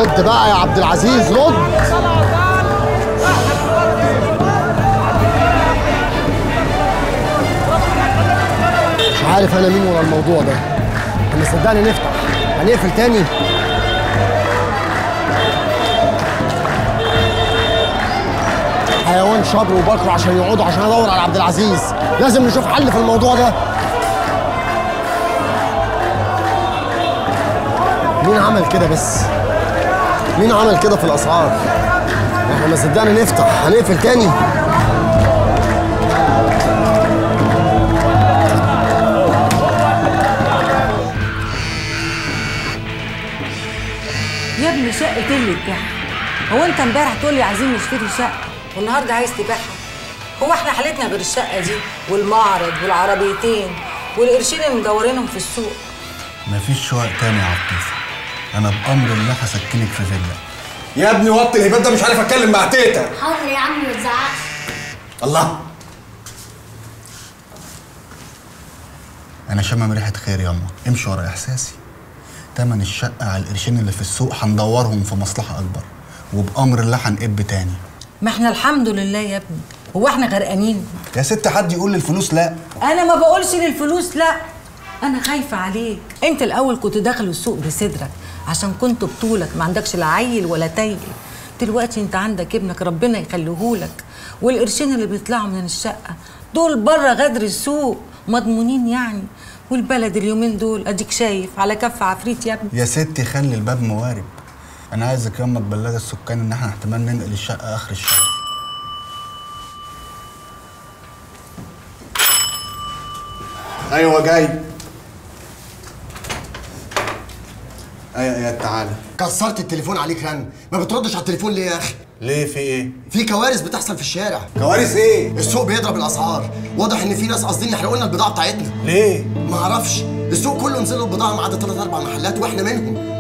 رد بقى يا عبد العزيز رد مش عارف انا مين ورا الموضوع ده انا صدقني نفتح هنقفل تاني حيوان شبر وبكر عشان يقعدوا عشان ادور على عبد العزيز لازم نشوف حل في الموضوع ده مين عمل كده بس مين عمل كده في الاسعار احنا ما صدقنا نفتح هنقفل تاني يا ابني شقة ايه اللي تبيعها؟ هو انت امبارح تقول لي عايزين نشتري شقة والنهارده عايز تبيعها؟ هو احنا حالتنا غير الشقة دي والمعرض والعربيتين والقرشين اللي مدورينهم في السوق مفيش شقق تاني يا عطيفة أنا بأمر الله هسكنك في فيلا يا ابني وطي الهبات ده مش عارف اتكلم مع تيتا حاضر يا عم ما تزعقش الله أنا شامم ريحة خير ياما امشي ورا إحساسي تمن الشقة على القرشين اللي في السوق هندورهم في مصلحة أكبر وبأمر الله هنقب تاني ما احنا الحمد لله يا ابني هو احنا غرقانين يا ست حد يقول للفلوس لا انا ما بقولش للفلوس لا انا خايفه عليك انت الاول كنت داخل السوق بصدرك عشان كنت بطولك ما عندكش لا عيل ولا تايل دلوقتي انت عندك ابنك ربنا يخليهولك والقرشين اللي بيطلعوا من الشقه دول بره غدر السوق مضمونين يعني والبلد اليومين دول اديك شايف على كف عفريت يا ابني يا ستي خلي الباب موارب أنا عايزك ياما تبلغي السكان إن احنا احتمال ننقل الشقة آخر الشهر ايوه جاي ايوه يا تعالى كسرت التليفون عليك رن ما بتردش على التليفون ليه يا اخي ليه في ايه في كوارث بتحصل في الشارع كوارث ايه السوق بيضرب الاسعار واضح ان في ناس قاصدين يحرقوا لنا البضاعه بتاعتنا ليه ما اعرفش السوق كله نزلوا البضاعه ما عدا ثلاث اربع محلات واحنا منهم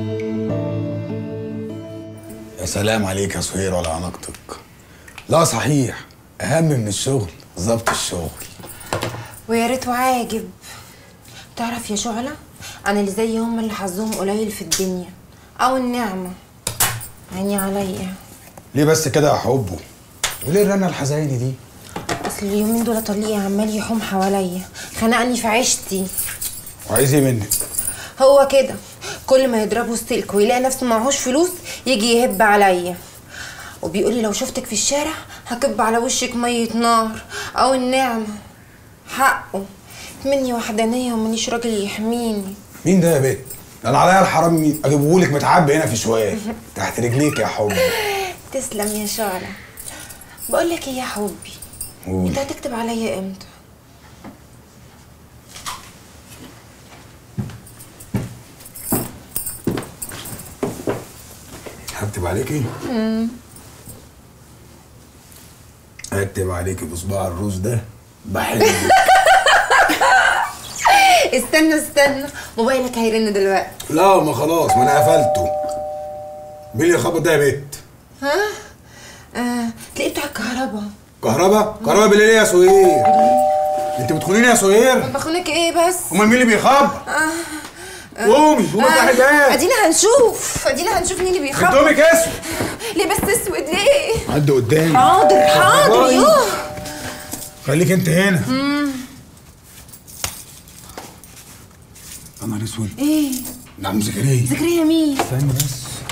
يا سلام عليك يا سهير ولا عناقتك لا صحيح اهم من الشغل ظبط الشغل ويا ريت عاجب تعرف يا شعلة أنا اللي زي هم اللي حظهم قليل في الدنيا أو النعمة عيني عليا ليه بس كده يا حبه وليه الرنه الحزيني دي أصل اليومين دول طليقي عمال يحوم حواليا خنقني في عيشتي وعايز ايه منك هو كده كل ما يضربه السلك ويلاقي نفسه معهوش فلوس يجي يهب عليا وبيقول لي لو شفتك في الشارع هكب على وشك مية نار أو النعمة حقه مني وحدانية ومنيش راجل يحميني مين ده يا بيه ده انا عليا الحرام مين اجيبهولك متعبي هنا في شويه تحت رجليك يا حبي تسلم يا شعلة بقول لك ايه يا حبي قول. انت هتكتب عليا امتى هكتب عليكي اكتب عليكي بصباع الروس ده بحبك استنى استنى موبايلك هيرن دلوقتي لا ما خلاص ما انا قفلته مين اللي خبط ده يا بت ها آه تلاقيه بتاع الكهرباء كهربا كهربا بالليل إيه يا سهير انت بتخونيني يا سهير بخونك ايه بس امال مين اللي بيخبط قومي قومي افتحي الباب ادينا هنشوف ادينا هنشوف مين اللي بيخبط هدومك اسود ليه بس اسود ليه عدي قدامي حاضر حاضر باي. يوه خليك انت هنا يا نهار اسود ايه ده عم زكريا زكريا مين استنى بس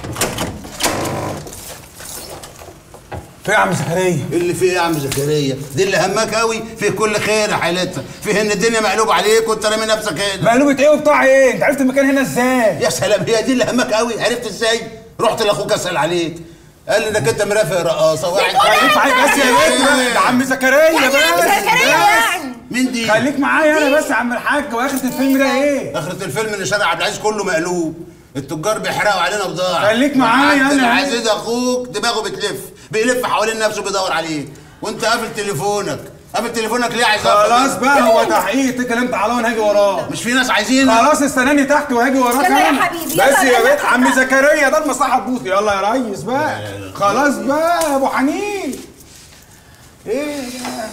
في يا عم زكريا اللي فيه يا عم زكريا دي اللي همك قوي في كل خير يا حيلتها فيه ان الدنيا مقلوب عليك وانت رامي نفسك هنا مقلوبة ايه وبتاع ايه؟ انت عرفت المكان هنا ازاي؟ يا سلام هي دي اللي همك قوي عرفت ازاي رحت لاخوك اسال عليك قال لي انك انت مرافق رقاصه واحد خليك معايا بس يا بنت بقى. ده عم زكريا يعني بس عم زكريا بس. يعني مين دي خليك معايا انا بس يا عم الحاج واخرة الفيلم ده ايه؟ اخرة الفيلم ان شارع عبد العزيز كله مقلوب التجار بيحرقوا علينا بضاعه خليك معايا عبد أنا. العزيز اخوك دماغه بتلف بيلف حوالين نفسه بيدور عليك وانت قافل تليفونك قافل تليفونك ليه عايز أعرف؟ خلاص بقى هو تحقيق اتكلمت على وانا هاجي وراه مش في ناس عايزين خلاص استناني تحت وهاجي وراك استنى يا أنا. حبيبي، بس يلا يا يلا. بنت عم زكريا ده المصلحه تبوظ يلا يا ريس بقى خلاص بقى يا ابو حنين ايه ده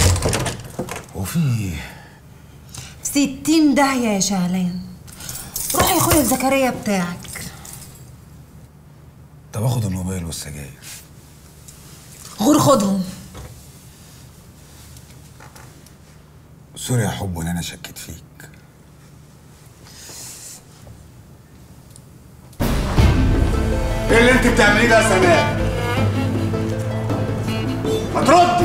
وفي ستين داهية يا شهلان روح يا اخويا الزكريا بتاعك طب اخد الموبايل والسجاير غور خدهم سوري يا حب ان انا شكيت فيك ايه اللي انت بتعمليه ده يا سناء؟ ما تردي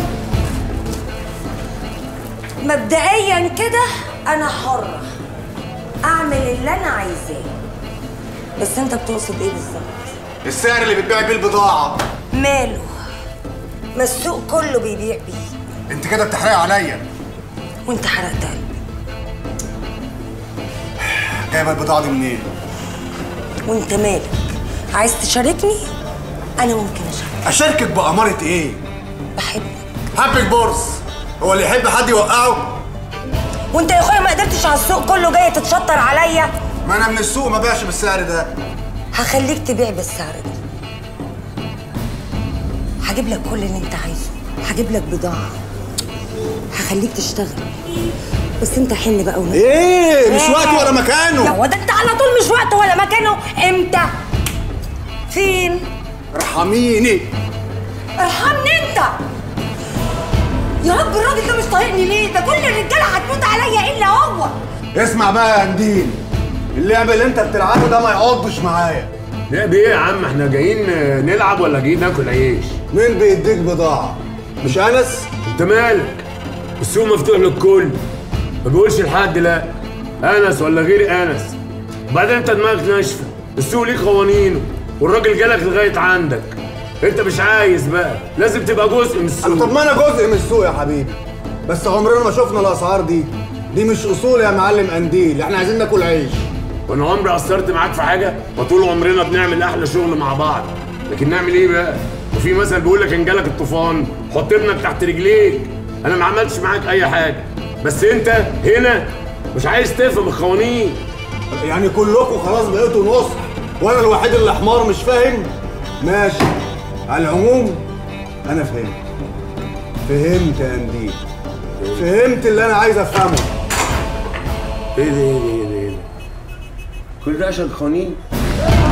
مبدئيا كده انا حرة اعمل اللي انا عايزاه بس انت بتقصد ايه بالظبط السعر اللي بتبيع بيه البضاعة ماله ما السوق كله بيبيع بيه انت كده بتحرقي عليا وانت حرقت قلبي جايبه البضاعة دي منين؟ وانت مالك عايز تشاركني انا ممكن اشارك اشاركك بأمارة ايه؟ بحبك حبك بورس هو اللي يحب حد يوقعه؟ وانت يا اخويا ما قدرتش على السوق كله جاي تتشطر عليا ما انا من السوق ما بيعش بالسعر ده هخليك تبيع بالسعر ده هجيب لك كل اللي انت عايزه هجيب لك بضاعة هخليك تشتغل بس انت حن بقى ونام ايه مش وقت ولا يا مكانه هو ده انت على طول مش وقت ولا مكانه امتى فين ارحميني ارحمني انت يا رب الراجل ده مش طايقني ليه ده كل الرجاله هتموت عليا الا هو اسمع بقى يا قنديل اللعب اللي انت بتلعبه ده ما يقعدش معايا لعب ايه يا عم احنا جايين نلعب ولا جايين ناكل عيش مين بيديك بضاعة؟ مش انس؟ انت مالك السوق مفتوح للكل ما بيقولش لحد لا انس ولا غير انس وبعدين انت دماغك ناشفه السوق ليه قوانينه والراجل جالك لغايه عندك انت مش عايز بقى لازم تبقى جزء من طب السوق ما انا جزء من السوق يا حبيبي بس عمرنا ما شفنا الاسعار دي دي مش اصول يا معلم قنديل احنا عايزين ناكل عيش وانا عمري قصرت معاك في حاجه وطول عمرنا بنعمل احلى شغل مع بعض لكن نعمل ايه بقى وفي مثل بيقول لك ان جالك الطوفان حط ابنك تحت رجليك انا ما عملتش معاك اي حاجه بس انت هنا مش عايز تفهم القوانين يعني كلكم خلاص بقيتوا نص وانا الوحيد اللي حمار مش فاهم ماشي على العموم انا فهمت فهمت يا قنديل فهمت اللي انا عايز افهمه ايه ده ايه ده ايه ده, إيه ده؟ كل ده عشان قوانين